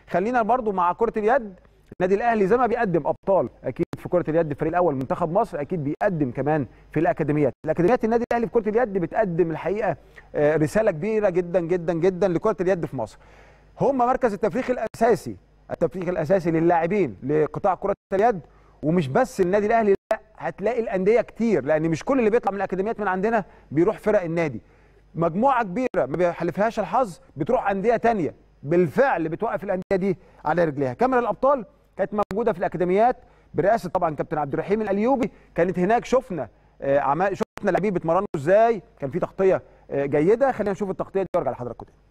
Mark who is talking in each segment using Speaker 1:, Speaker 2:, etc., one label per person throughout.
Speaker 1: خلينا برضو مع كره اليد النادي الاهلي زي ما بيقدم ابطال اكيد في كره اليد الفريق الاول منتخب مصر اكيد بيقدم كمان في الاكاديميات الاكاديميات النادي الاهلي في كره اليد بتقدم الحقيقه آه، رساله كبيره جدا جدا جدا لكره اليد في مصر هم مركز التفريخ الاساسي التفريخ الاساسي للاعبين لقطاع كره اليد ومش بس النادي الاهلي لا هتلاقي الانديه كتير لان مش كل اللي بيطلع من الاكاديميات من عندنا بيروح فرق النادي مجموعه كبيره ما بيحلفهاش الحظ بتروح انديه تانية بالفعل بتوقف الانديه دي على رجليها كاميرا الابطال كانت موجوده في الاكاديميات برئاسه طبعا كابتن عبد الرحيم الايوبي كانت هناك شفنا آه، عمال شفنا اللاعبين بيتمرنوا ازاي كان في تغطيه آه، جيده خلينا نشوف التغطيه دي وارجع لحضراتكم تاني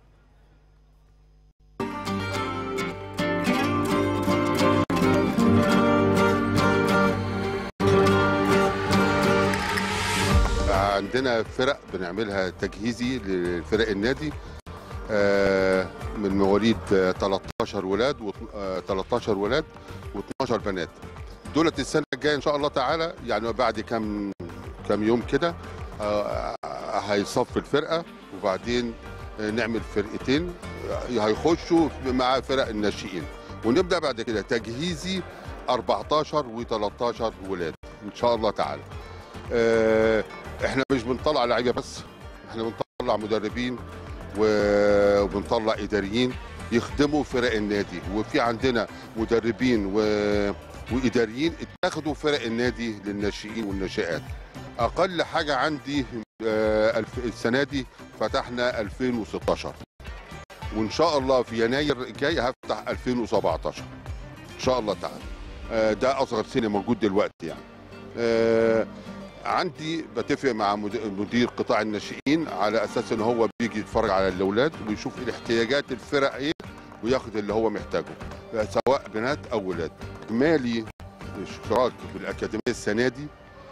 Speaker 2: عندنا فرق بنعملها تجهيزي لفرق النادي آه، من مواليد آه، 13 ولاد و 13 ولاد و12 بنات دولت السنه الجايه ان شاء الله تعالى يعني بعد كام كام يوم كده آه، هيصف الفرقه وبعدين آه، نعمل فرقتين آه، هيخشوا مع فرق الناشئين ونبدا بعد كده تجهيزي 14 و13 ولاد ان شاء الله تعالى آه، احنا مش بنطلع لعيبه بس احنا بنطلع مدربين و- وبنطلع اداريين يخدموا فرق النادي وفي عندنا مدربين و... واداريين اتخذوا فرق النادي للناشئين والناشئات اقل حاجه عندي آه، الف- السنه دي فتحنا 2016 وان شاء الله في يناير الجاي هفتح 2017 ان شاء الله تعالى آه، ده اصغر سن موجود دلوقتي يعني آه، عندي بتفق مع مد- مدير قطاع الناشئين على اساس ان هو بيجي يتفرج على الاولاد ويشوف الاحتياجات الفرق ايه وياخد اللي هو محتاجه سواء بنات او ولاد اجمالي اشتراك في الاكاديميه السنه دي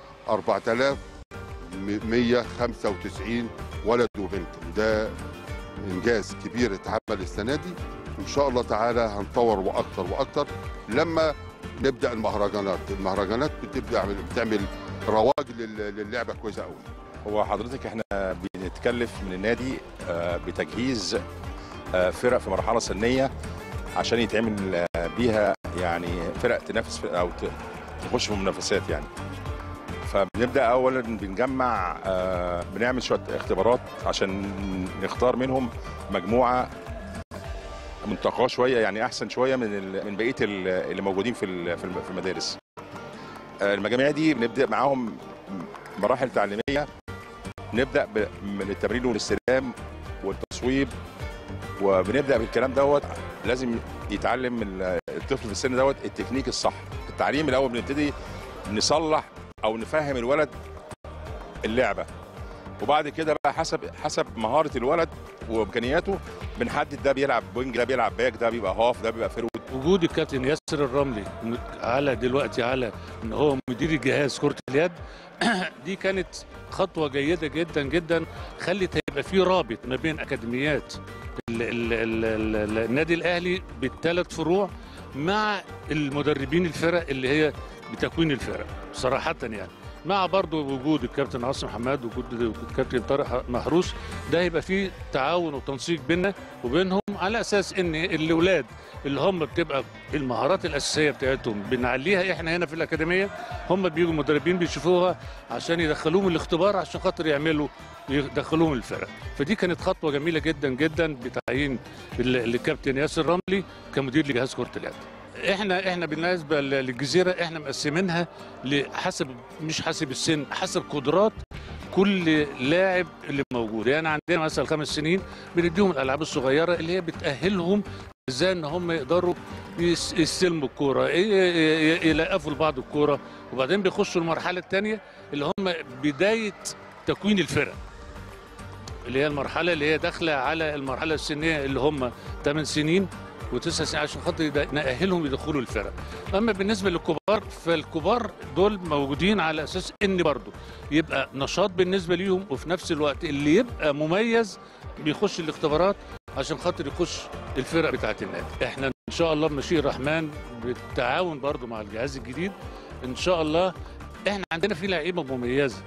Speaker 2: 4195 ولد وبنت وده انجاز كبير اتعمل السنه دي وان شاء الله تعالى هنطور واكتر واكتر لما نبدا المهرجانات المهرجانات بتبدا بتعمل رواج لل- للعبه كويسه قوي
Speaker 3: هو حضرتك احنا بنتكلف من النادي آه، بتجهيز آه، فرق في مرحله سنيه عشان يتعمل آه، بيها يعني فرق تنافس في- او ت- تخش في منافسات يعني فبنبدا اولا بنجمع آه، بنعمل شويه اختبارات عشان نختار منهم مجموعه منتقاه شويه يعني احسن شويه من ال- من بقيه ال- اللي موجودين في ال- في الم- في المدارس آه، المجاميع دي بنبدا معاهم مراحل تعليميه نبدا ب- من التمرين والاستلام والتصويب وبنبدا بالكلام دوت لازم يتعلم ال- الطفل في السن دوت التكنيك الصح التعليم الاول بنبتدي نصلح او نفهم الولد اللعبه وبعد كده بقى حسب حسب مهاره الولد وامكانياته بنحدد ده بيلعب وينج ده بيلعب باك ده بيبقى هاف ده بيبقى فرود
Speaker 4: وجود الكابتن ياسر الرملي على دلوقتي على ان هو مدير الجهاز كره اليد دي كانت خطوه جيده جدا جدا خلت هيبقى في رابط ما بين اكاديميات ال ال ال ال النادي الاهلي بالثلاث فروع مع المدربين الفرق اللي هي بتكوين الفرق صراحه يعني مع برضو وجود الكابتن عاصم حماد وجود الكابتن طارق محروس ده هيبقى فيه تعاون وتنسيق بيننا وبينهم على اساس ان الاولاد اللي هم بتبقى المهارات الاساسيه بتاعتهم بنعليها احنا هنا في الاكاديميه هم بيجوا مدربين بيشوفوها عشان يدخلوهم الاختبار عشان خاطر يعملوا يدخلوهم الفرق فدي كانت خطوه جميله جدا جدا بتعيين ال- الكابتن ياسر رملي كمدير لجهاز كره اليد احنا احنا بالنسبه ل- للجزيره احنا مقسمينها لحسب مش حسب السن حسب قدرات كل لاعب اللي موجود يعني عندنا مثلا خمس سنين بنديهم الالعاب الصغيره اللي هي بتاهلهم ازاي ان هم يقدروا يس- يستلموا الكوره ي- ي- يلقفوا لبعض الكوره وبعدين بيخشوا المرحله الثانيه اللي هم بدايه تكوين الفرق اللي هي المرحله اللي هي داخله على المرحله السنيه اللي هم 8 سنين وتسع سنين عشان خاطر يد- نأهلهم يدخلوا الفرق اما بالنسبه للكبار فالكبار دول موجودين على اساس ان برضه يبقى نشاط بالنسبه ليهم وفي نفس الوقت اللي يبقى مميز بيخش الاختبارات عشان خاطر يخش الفرق بتاعه النادي احنا ان شاء الله بمشيئه الرحمن بالتعاون برضه مع الجهاز الجديد ان شاء الله احنا عندنا في لعيبه مميزه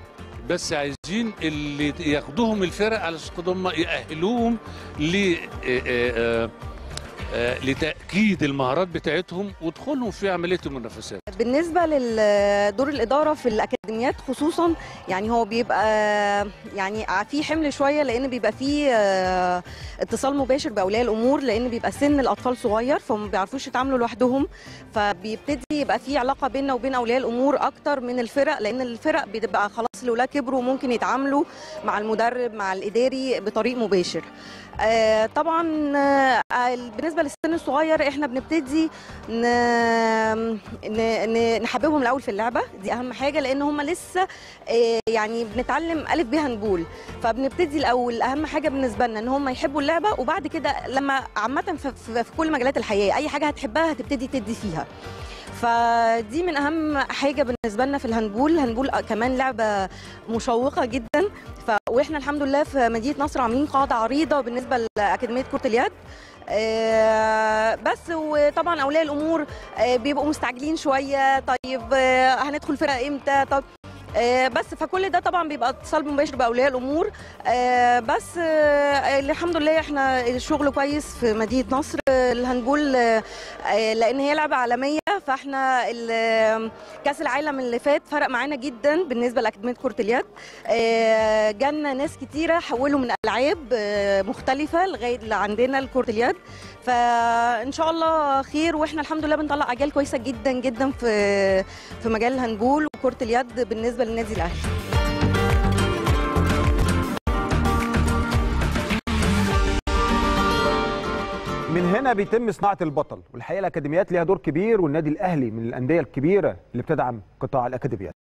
Speaker 4: بس عايزين اللي ياخدوهم الفرق على اساس هم يأهلوهم ل آه، آه، آه، لتاكيد المهارات بتاعتهم ودخولهم في عمليه المنافسات
Speaker 5: بالنسبة لدور الإدارة في الأكاديميات خصوصا يعني هو بيبقى يعني في حمل شوية لأن بيبقى فيه آه، اتصال مباشر بأولياء الأمور لأن بيبقى سن الأطفال صغير فما بيعرفوش يتعاملوا لوحدهم فبيبتدي يبقى في علاقة بيننا وبين أولياء الأمور أكتر من الفرق لأن الفرق بتبقى خلاص الأولاد كبروا وممكن يتعاملوا مع المدرب مع الإداري بطريق مباشر آه، طبعا آه، بالنسبة للسن الصغير احنا بنبتدي ن... ن... ن- نحببهم الاول في اللعبه دي اهم حاجه لان هم لسه آه، يعني بنتعلم الف ب هنقول فبنبتدي الاول اهم حاجه بالنسبه لنا ان هم يحبوا اللعبه وبعد كده لما عامه في, في, في كل مجالات الحياه اي حاجه هتحبها هتبتدي تدي فيها فدي من اهم حاجه بالنسبه لنا في الهندبول الهندبول كمان لعبه مشوقه جدا ف... واحنا الحمد لله في مدينه نصر عاملين قاعده عريضه بالنسبه لاكاديميه كره اليد آه، بس وطبعا اولياء الامور آه، بيبقوا مستعجلين شويه طيب آه، هندخل فرقه امتى طب آه، بس فكل ده طبعا بيبقى اتصال مباشر باولياء الامور آه، بس آه، الحمد لله احنا الشغل كويس في مدينه نصر آه، الهندبول آه، آه، لان هي لعبه عالميه فاحنا ال- كاس العالم اللي فات فرق معانا جدا بالنسبه لاكاديميه كره اليد آه، جالنا ناس كتيره حولوا من العاب آه، مختلفه لغايه اللي عندنا لكره اليد فان شاء الله خير واحنا الحمد لله بنطلع اجيال كويسه جدا جدا في في مجال الهندبول وكره اليد بالنسبه للنادي الاهلي
Speaker 1: من هنا بيتم صناعه البطل والحقيقه الاكاديميات ليها دور كبير والنادي الاهلي من الانديه الكبيره اللي بتدعم قطاع الاكاديميات